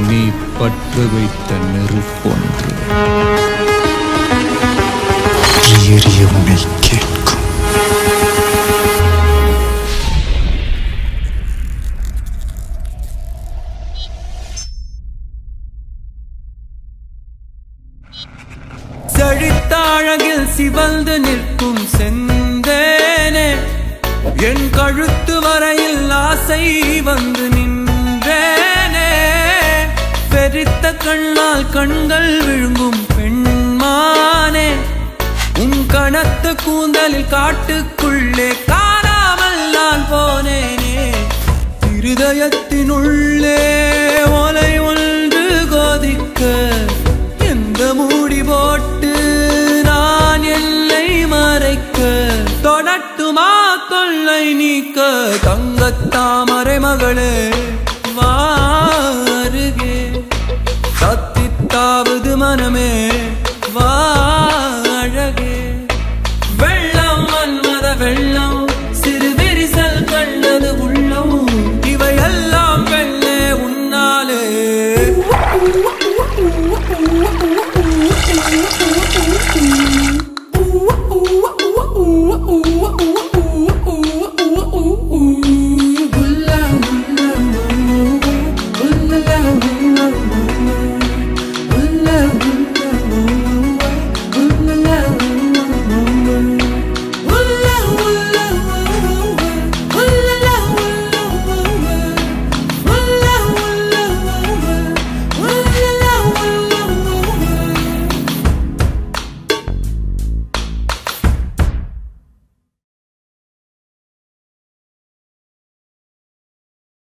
நீ பற்று வைத்த நெருப்பொன்று எரிய உனை கேட்கும் செழித்த அழகில் சிவந்து நிற்கும் செந்தேனே என் கழுத்து வரையில் ஆசை வந்து நின்றேனே பெரித்த கண்ணால் கண்கள் விழுங்கும் பெண்மானே உன் கனத்த கூந்தலில் காட்டுக்குள்ளே காணாமல் நான் போனேனே இருதயத்தினுள்ளே ஒலை ஒன்று கோதிக்க எந்த மூடி போட்டு நான் எல்லை மறைக்க தொடட்டுமா தொல்லை நீக்க தங்கத்தாமரை மகளே வா